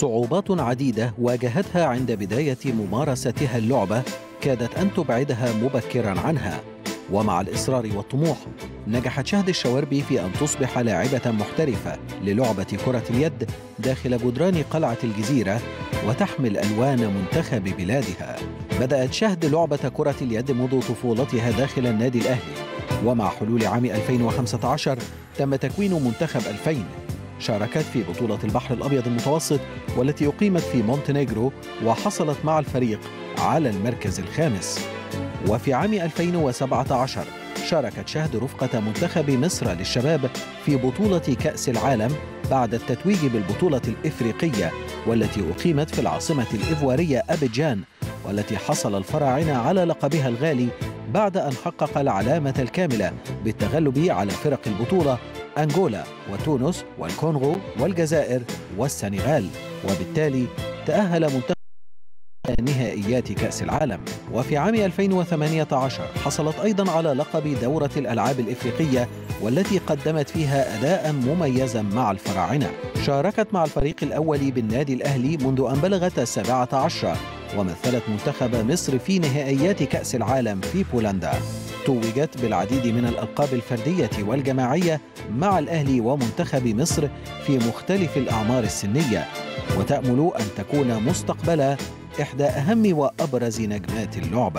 صعوبات عديدة واجهتها عند بداية ممارستها اللعبة كادت أن تبعدها مبكرا عنها ومع الإصرار والطموح نجحت شهد الشواربي في أن تصبح لاعبة محترفة للعبة كرة اليد داخل جدران قلعة الجزيرة وتحمل ألوان منتخب بلادها بدأت شهد لعبة كرة اليد منذ طفولتها داخل النادي الأهلي ومع حلول عام 2015 تم تكوين منتخب 2000 شاركت في بطولة البحر الأبيض المتوسط والتي أقيمت في مونتينيغرو وحصلت مع الفريق على المركز الخامس وفي عام 2017 شاركت شهد رفقة منتخب مصر للشباب في بطولة كأس العالم بعد التتويج بالبطولة الإفريقية والتي أقيمت في العاصمة الإيفوارية أبيجان والتي حصل الفراعنة على لقبها الغالي بعد أن حقق العلامة الكاملة بالتغلب على فرق البطولة أنغولا وتونس والكونغو والجزائر والسنغال وبالتالي تأهل منتخب نهائيات كأس العالم وفي عام 2018 حصلت أيضا على لقب دورة الألعاب الإفريقية والتي قدمت فيها أداء مميزا مع الفراعنة شاركت مع الفريق الأول بالنادي الأهلي منذ أن بلغت السابعة عشر ومثلت منتخب مصر في نهائيات كأس العالم في بولندا توجت بالعديد من الألقاب الفردية والجماعية مع الأهلي ومنتخب مصر في مختلف الأعمار السنية وتأمل أن تكون مستقبلا إحدى أهم وأبرز نجمات اللعبة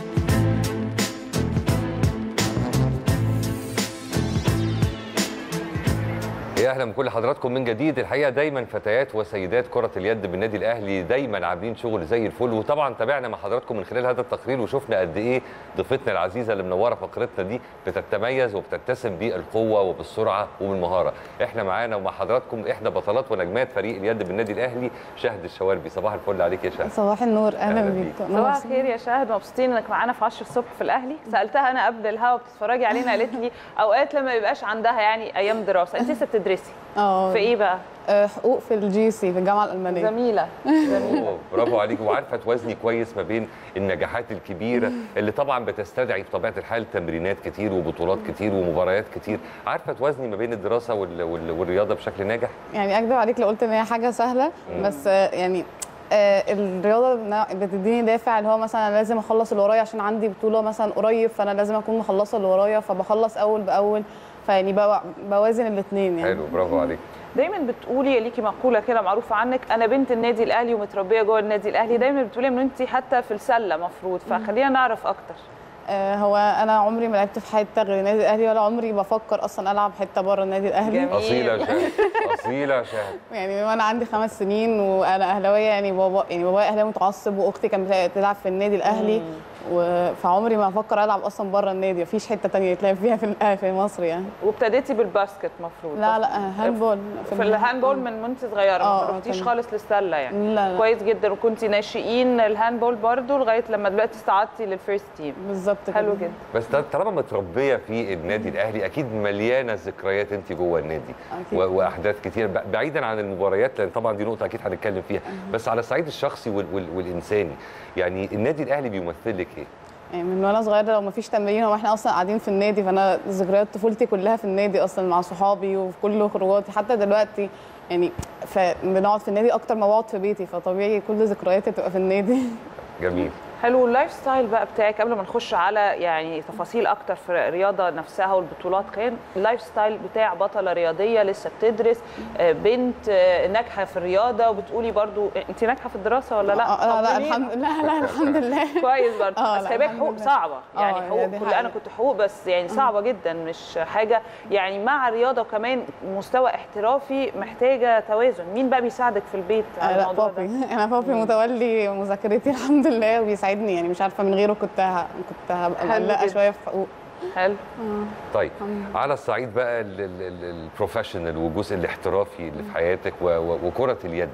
يا اهلا بكل حضراتكم من جديد الحقيقه دايما فتيات وسيدات كره اليد بالنادي الاهلي دايما عاملين شغل زي الفل وطبعا تابعنا مع حضراتكم من خلال هذا التقرير وشفنا قد ايه ضيفتنا العزيزه اللي منوره فقرتنا دي بتتميز وبتتسم بالقوه وبالسرعه وبالمهاره احنا معانا ومع حضراتكم احدى بطلات ونجمات فريق اليد بالنادي الاهلي شهد الشواربي صباح الفل عليك يا شهد صباح النور اهلا أهلا بيك بيك. صباح الخير يا شاهد مبسوطين انك معانا في 10 الصبح في الاهلي سالتها انا قبل الهوا بتتفرجي علينا قالت لي اوقات لما يبقاش عندها يعني ايام دراسه انت لسه بتدرسي اه في ايه بقى آه، حقوق في الجي سي في الجامعه الالمانيه زميله زميله أوه، برافو عليك وعارفه توازني كويس ما بين النجاحات الكبيره اللي طبعا بتستدعي بطبيعه الحال تمرينات كتير وبطولات كتير ومباريات كتير عارفه توازني ما بين الدراسه وال... وال... والرياضه بشكل ناجح يعني اكدب عليك لو قلت ان هي حاجه سهله بس آه، يعني آه، الرياضه بنا- بتديني دافع اللي هو مثلا أنا لازم اخلص اللي ورايا عشان عندي بطوله مثلا قريب فانا لازم اكون مخلصه اللي ورايا فبخلص اول باول فيعني بو- بوازن الاثنين يعني حلو برافو عليك دايما بتقولي ليكي مقوله كده معروفه عنك انا بنت النادي الاهلي ومتربيه جوه النادي الاهلي دايما بتقولي ان انت حتى في السله مفروض فخلينا نعرف اكتر آه، هو انا عمري ما لعبت في حته غير النادي الاهلي ولا عمري بفكر اصلا العب حته بره النادي الاهلي جميل. اصيله يا شهد اصيله يا شهد يعني وانا عندي خمس سنين وانا اهلاويه يعني بابا يعني بابايا اهلاوي متعصب واختي كانت بتلعب في النادي الاهلي و- فعمري ما افكر العب اصلا بره النادي مفيش حته تانية يتلعب فيها في الأهلي في مصر يعني وابتديتي بالباسكت مفروض لا لا هاندبول في الهاندبول من وانت صغيره آه، ما آه، رحتيش كان- خالص للسله يعني لا لا كويس جدا وكنتي ناشئين الهاندبول برضو لغايه لما دلوقتي استعدتي للفيرست تيم بالظبط حلو كده. جدا بس طل- طالما متربيه في النادي الاهلي اكيد مليانه ذكريات انت جوه النادي أكيد. و- واحداث كتير ب- بعيدا عن المباريات لان طبعا دي نقطه اكيد هنتكلم فيها بس على الصعيد الشخصي وال وال والانساني يعني النادي الاهلي بيمثل لك ايه يعني من وانا صغيره لو مفيش تمرين هو احنا اصلا قاعدين في النادي فانا ذكريات طفولتي كلها في النادي اصلا مع صحابي وفي كل خروجاتي حتى دلوقتي يعني فبنقعد في النادي اكتر ما بقعد في بيتي فطبيعي كل ذكرياتي تبقى في النادي جميل حلو اللايف ستايل بقى بتاعك قبل ما نخش على يعني تفاصيل اكتر في الرياضه نفسها والبطولات كان اللايف ستايل بتاع بطله رياضيه لسه بتدرس آه، بنت آه، ناجحه في الرياضه وبتقولي برضو انت ناجحه في الدراسه ولا لا؟ آه، لا لا طمنينا. الحمد لا لا الحمد لله كويس برضه آه، بس لا، خلي بالك الحمد حقوق لله. صعبه يعني آه، حقوق دي كل انا حقيقة. كنت حقوق بس يعني صعبه جدا مش حاجه يعني مع الرياضه وكمان مستوى احترافي محتاجه توازن مين بقى بيساعدك في البيت على آه، لا الموضوع بابي ده؟ انا بابي متولي مذاكرتي الحمد لله وبيساعدني يعني مش عارفه من غيره كنت ه... كنت هبقى حلو مقلقه جدا. شويه في حقوق حلو طيب على الصعيد بقى ال- ال- ال- البروفيشنال والجزء الاحترافي اللي في حياتك و- و- وكره اليد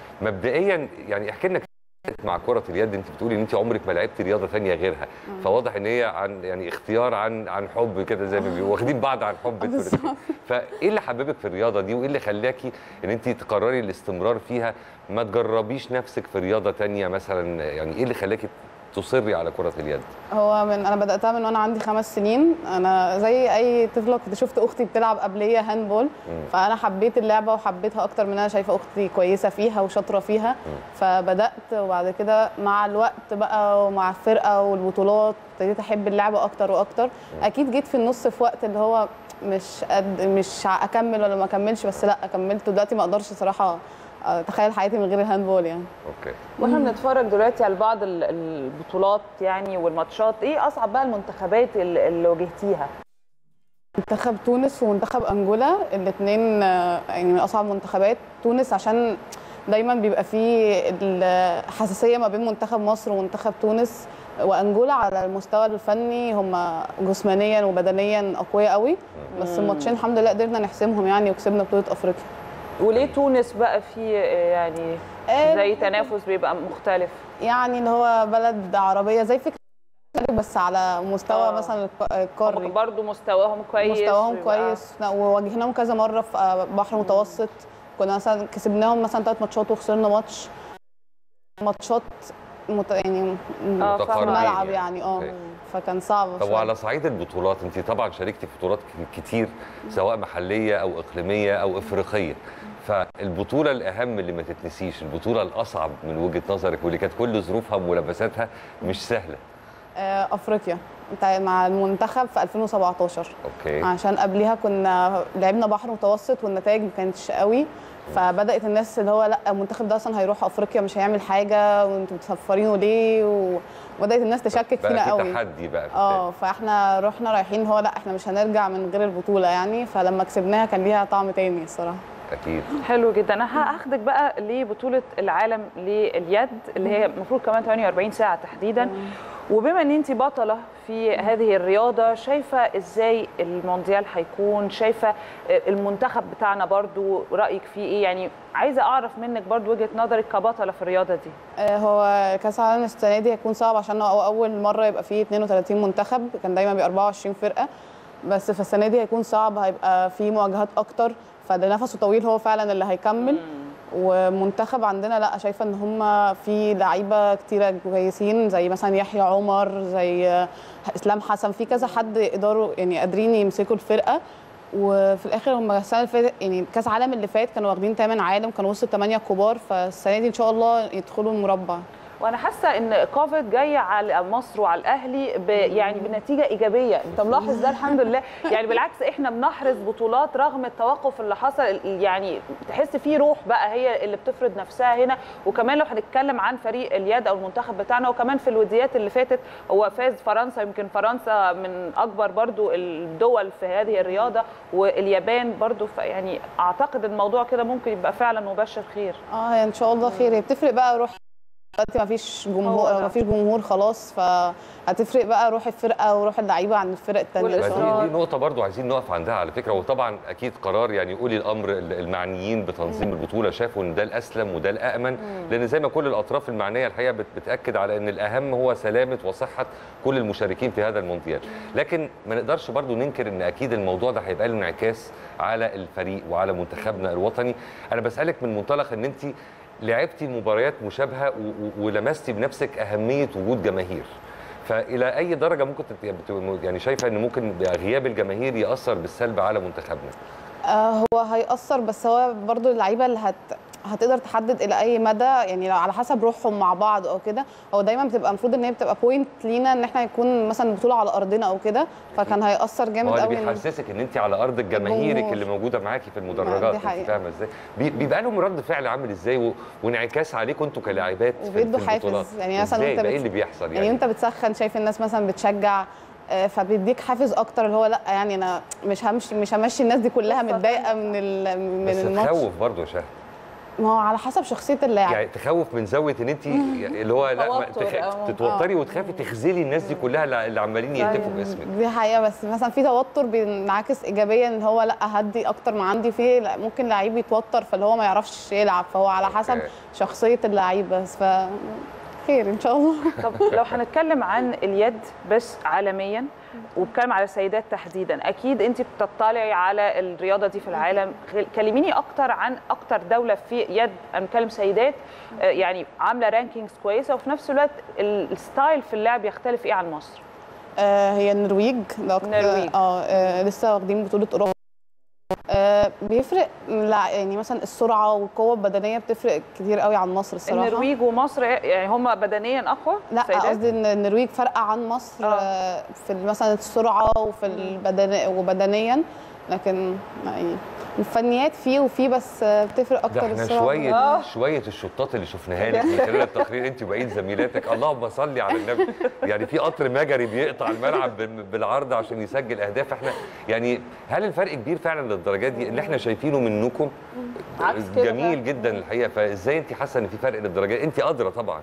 مبدئيا يعني احكي لنا مع كرة اليد انت بتقولي ان انت عمرك ما لعبت رياضة تانية غيرها فواضح ان هي عن يعني اختيار عن عن حب كده زي ما بيقولوا واخدين بعض عن حب انتوا بالظبط. الاتنين. فايه اللي حببك في الرياضة دي وايه اللي خلاكي ان انت تقرري الاستمرار فيها ما تجربيش نفسك في رياضة تانية مثلا يعني ايه اللي خلاكي تصري على كره اليد هو من انا بداتها من وانا عندي خمس سنين انا زي اي طفله كنت شفت اختي بتلعب قبليه هاندبول فانا حبيت اللعبه وحبيتها اكتر من انا شايفه اختي كويسه فيها وشاطره فيها فبدات وبعد كده مع الوقت بقى ومع الفرقه والبطولات ابتديت احب اللعبه اكتر واكتر اكيد جيت في النص في وقت اللي هو مش قد مش اكمل ولا ما اكملش بس لا كملت ودلوقتي ما اقدرش صراحه اتخيل حياتي من غير الهاندبول يعني اوكي واحنا بنتفرج دلوقتي على بعض ال- البطولات يعني والماتشات ايه اصعب بقى المنتخبات اللي اللي واجهتيها منتخب تونس ومنتخب انجولا الاثنين يعني من اصعب منتخبات تونس عشان دايما بيبقى فيه الحساسيه ما بين منتخب مصر ومنتخب تونس وانجولا على المستوى الفني هم جسمانيا وبدنيا اقوياء قوي بس الماتشين الحمد لله قدرنا نحسمهم يعني وكسبنا بطوله افريقيا وليه تونس بقى في آه، يعني آه، زي تنافس بيبقى مختلف يعني اللي هو بلد عربيه زي فكره بس على مستوى آه. مثلا الق- هم القاري برضو مستواهم كويس مستواهم ويبقى- كويس وواجهناهم كذا مره في آه، بحر متوسط كنا مثلا كسبناهم مثلا ثلاث ماتشات وخسرنا ماتش ماتشات مت... يعني آه، في فاهمة. الملعب يعني اه أوكي. فكان صعب طب شوية. وعلى صعيد البطولات انت طبعا شاركتي في بطولات ك- كتير سواء محليه او اقليميه او افريقيه فالبطوله الاهم اللي ما تتنسيش البطوله الاصعب من وجهه نظرك واللي كانت كل ظروفها وملابساتها مش سهله آه، افريقيا بتاع- مع المنتخب في 2017 اوكي عشان قبليها كنا لعبنا بحر متوسط والنتائج ما كانتش قوي فبدات الناس اللي هو لا المنتخب ده اصلا هيروح افريقيا مش هيعمل حاجه وانتوا مسفرينه ليه و- وبدات الناس تشكك بقى فينا في قوي تحدي بقى في اه فاحنا رحنا رايحين هو لا احنا مش هنرجع من غير البطوله يعني فلما كسبناها كان ليها طعم تاني الصراحه اكيد حلو جدا انا هاخدك بقى لبطوله العالم لليد اللي هي المفروض كمان 48 ساعه تحديدا وبما ان انت بطله في هذه الرياضه شايفه ازاي المونديال هيكون شايفه المنتخب بتاعنا برضو رايك فيه ايه يعني عايزه اعرف منك برضو وجهه نظرك كبطله في الرياضه دي آه، هو كاس العالم السنه دي هيكون صعب عشان هو اول مره يبقى فيه 32 منتخب كان دايما بيبقى 24 فرقه بس في السنه دي هيكون صعب هيبقى فيه مواجهات اكتر فاللي نفسه طويل هو فعلا اللي هيكمل ومنتخب عندنا لا شايفه ان هم في لعيبه كتيره كويسين زي مثلا يحيى عمر زي آه، اسلام حسن في كذا حد يقدروا يعني قادرين يمسكوا الفرقه وفي الاخر هم السنه اللي فاتت يعني كاس العالم اللي فات كانوا واخدين ثامن عالم كانوا وصلوا ثمانيه كبار فالسنه دي ان شاء الله يدخلوا المربع وانا حاسه ان كوفيد جاي على مصر وعلى الاهلي ب يعني بنتيجه ايجابيه انت ملاحظ ده الحمد لله يعني بالعكس احنا بنحرز بطولات رغم التوقف اللي حصل يعني تحس فيه روح بقى هي اللي بتفرض نفسها هنا وكمان لو هنتكلم عن فريق اليد او المنتخب بتاعنا وكمان في الوديات اللي فاتت هو فاز فرنسا يمكن فرنسا من اكبر برضو الدول في هذه الرياضه واليابان برضو ف- يعني اعتقد الموضوع كده ممكن يبقى فعلا مبشر خير اه هي ان شاء الله خير هي بتفرق بقى روح دلوقتي ما فيش هو جمهور ده. ما فيش جمهور خلاص فهتفرق بقى روح الفرقه وروح اللعيبه عن الفرق التانيه والإصرار. إن شاء الله. دي, دي نقطة برضو عايزين نقف عندها على فكرة وطبعا أكيد قرار يعني أولي الأمر المعنيين بتنظيم البطولة شافوا إن ده الأسلم وده الأأمن لأن زي ما كل الأطراف المعنية الحقيقة بت- بتأكد على إن الأهم هو سلامة وصحة كل المشاركين في هذا المونديال لكن ما نقدرش برضو ننكر إن أكيد الموضوع ده هيبقى له انعكاس على الفريق وعلى منتخبنا الوطني أنا بسألك من منطلق إن أنت لعبتي مباريات مشابهة و- و- ولمستي بنفسك أهمية وجود جماهير فالى اي درجه ممكن تت- بت- يعني شايفه ان ممكن غياب الجماهير ياثر بالسلب على منتخبنا آه هو هيأثر بس هو برضو اللعيبه اللي هت هتقدر تحدد الى اي مدى يعني لو على حسب روحهم مع بعض او كده هو دايما بتبقى المفروض ان هي بتبقى بوينت لينا ان احنا يكون مثلا بطوله على ارضنا او كده فكان هيأثر هو جامد اللي قوي إن- بيحسسك ان انت على ارض جماهيرك الجمهور. اللي موجوده معاكي في دي المدرجات انت حقيقة. فاهمه ازاي بي- بيبقى لهم رد فعل عامل ازاي و... وانعكاس عليكم انتوا كلاعبات في- وبيدوا في البطولات حافز. يعني مثلا ازاي وانت ده ايه بت- اللي بيحصل يعني, يعني انت بتسخن شايف الناس مثلا بتشجع آه، فبيديك حافز اكتر اللي هو لا يعني انا مش همشي مش همشي الناس دي كلها قصة متضايقه من ال- من بس الماتش تخوف برضه يا شهد ما هو على حسب شخصيه اللاعب يعني تخوف من زاويه ان انت اللي هو لا ما توتر تخ... أو- تتوتري وتخافي تخذلي الناس دي كلها اللي اللي عمالين يهتفوا باسمك دي حقيقه بس مثلا في توتر بينعكس ايجابيا ان هو لا هدي اكتر ما عندي فيه لا ممكن لعيب يتوتر فاللي هو ما يعرفش يلعب فهو على حسب أوكي. شخصيه اللعيب بس ف خير ان شاء الله طب لو هنتكلم عن اليد بس عالميا وبتكلم على السيدات تحديدا اكيد انت بتطلعي على الرياضه دي في العالم خل- كلميني اكتر عن اكتر دوله في يد انا بتكلم سيدات آه، يعني عامله رانكينجز كويسه وفي نفس الوقت ال- الستايل في اللعب يختلف ايه عن مصر آه، هي النرويج ده أكتر- النرويج. اه آه، لسه واخدين بطوله اوروبا آه، بيفرق لا يعني مثلا السرعه والقوه البدنيه بتفرق كتير قوي عن مصر الصراحه النرويج ومصر يعني هم بدنيا اقوى لا سيدات؟ قصدي ان النرويج فارقه عن مصر آه. آه، في مثلا السرعه وفي البدن وبدنيا لكن يعني الفنيات فيه وفيه بس آه، بتفرق ده اكتر احنا السرعه شويه آه. شويه الشطات اللي شفناها لك من خلال التقرير انت وبقيه زميلاتك اللهم صل على النبي يعني في قطر مجري بيقطع الملعب بال- بالعرض عشان يسجل اهداف احنا يعني هل الفرق كبير فعلا للدرجات دي اللي احنا شايفينه منكم عكس كده جميل فعلا. جدا الحقيقه فازاي انت حاسه ان في فرق للدرجات انت ادرى طبعا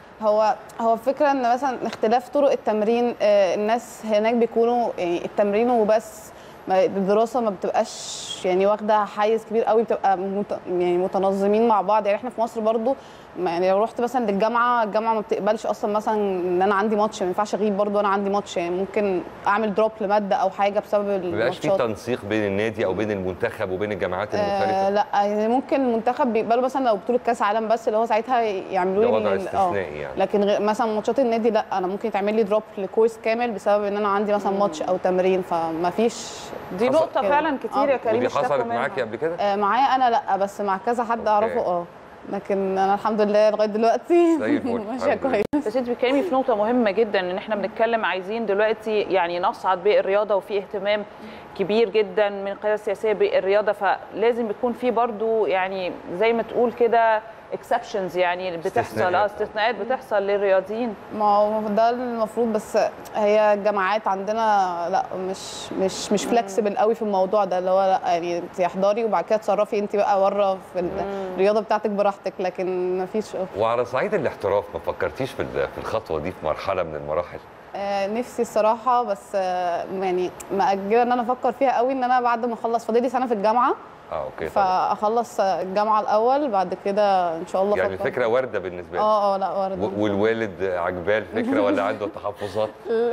هو هو الفكره ان مثلا اختلاف طرق التمرين آه، الناس هناك بيكونوا يعني التمرين وبس ما- الدراسه ما بتبقاش يعني واخده حيز كبير قوي بتبقى مت يعني متنظمين مع بعض يعني احنا في مصر برضو ما- يعني لو رحت مثلا للجامعه الجامعه ما بتقبلش اصلا مثلا ان انا عندي ماتش ما ينفعش اغيب برضو انا عندي ماتش يعني ممكن اعمل دروب لماده او حاجه بسبب ما بيبقاش في الماتشات تنسيق بين النادي او بين المنتخب وبين الجامعات آه المختلفه لا يعني ممكن المنتخب بيقبلوا مثلا لو بطوله كاس عالم بس اللي هو ساعتها يعملوا ده لي وضع ال- آه. استثنائي يعني لكن غير مثلا ماتشات النادي لا انا ممكن يتعمل لي دروب لكورس كامل بسبب ان انا عندي مثلا ماتش او تمرين فما فيش دي حصل- نقطه كده. فعلا كتير يا آه. كريم ودي اشتكوا حصلت منها. معاكي قبل كده آه معايا انا لا بس مع كذا حد اعرفه اه لكن انا الحمد لله لغايه دلوقتي زي الفل. ماشيه الحمد لله. كويس بس انت بتتكلمي في نقطة مهمة جدا ان احنا بنتكلم عايزين دلوقتي يعني نصعد بالرياضة وفي اهتمام كبير جدا من القيادة السياسية بالرياضة فلازم يكون في برضو يعني زي ما تقول كده اكسبشنز يعني بتحصل استثناءات. اه استثناءات بتحصل للرياضيين ما هو ده المفروض بس هي الجامعات عندنا لا مش مش مش فلكسبل قوي في الموضوع ده اللي هو لا يعني انت احضري وبعد كده تصرفي انت بقى بره في الرياضه بتاعتك براحتك لكن ما فيش وعلى صعيد الاحتراف ما فكرتيش في ال- في الخطوه دي في مرحله من المراحل آه، نفسي الصراحه بس آه، يعني مأجله ان انا افكر فيها قوي ان انا بعد ما اخلص فاضلي سنه في الجامعه اه اوكي طبعا فاخلص الجامعه الاول بعد كده ان شاء الله يعني أفكر. الفكره وارده بالنسبه لك اه اه لا ورد و- والوالد عجباه الفكره ولا عنده تحفظات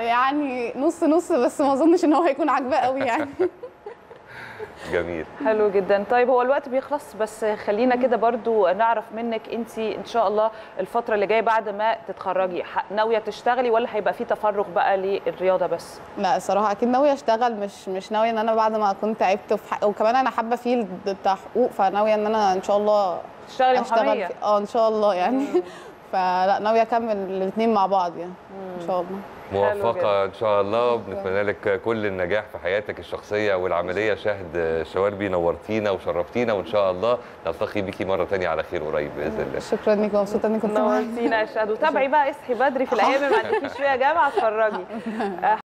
يعني نص نص بس ما اظنش ان هو هيكون عاجباه قوي يعني جميل حلو جدا طيب هو الوقت بيخلص بس خلينا كده برضو نعرف منك انت ان شاء الله الفترة اللي جايه بعد ما تتخرجي ح- ناوية تشتغلي ولا هيبقى في تفرغ بقى للرياضة بس لا الصراحه اكيد ناويه اشتغل مش مش ناويه ان انا بعد ما اكون تعبت في حق وكمان انا حابه فيلد بتاع حقوق فناويه ان انا ان شاء الله تشتغلي اشتغل محامية في اه ان شاء الله يعني فلا ناويه اكمل الاثنين مع بعض يعني ان شاء الله موفقه ان شاء الله وبنتمنى لك كل النجاح في حياتك الشخصيه والعمليه شاهد شواربي نورتينا وشرفتينا وان شاء الله نلتقي بيكي مره تانية على خير قريب باذن الله شكرا ليك مبسوطه اني كنت معاك نورتينا يا شهد وتابعي بقى اصحي بدري في الايام اللي ما عندكيش فيها جامعه اتفرجي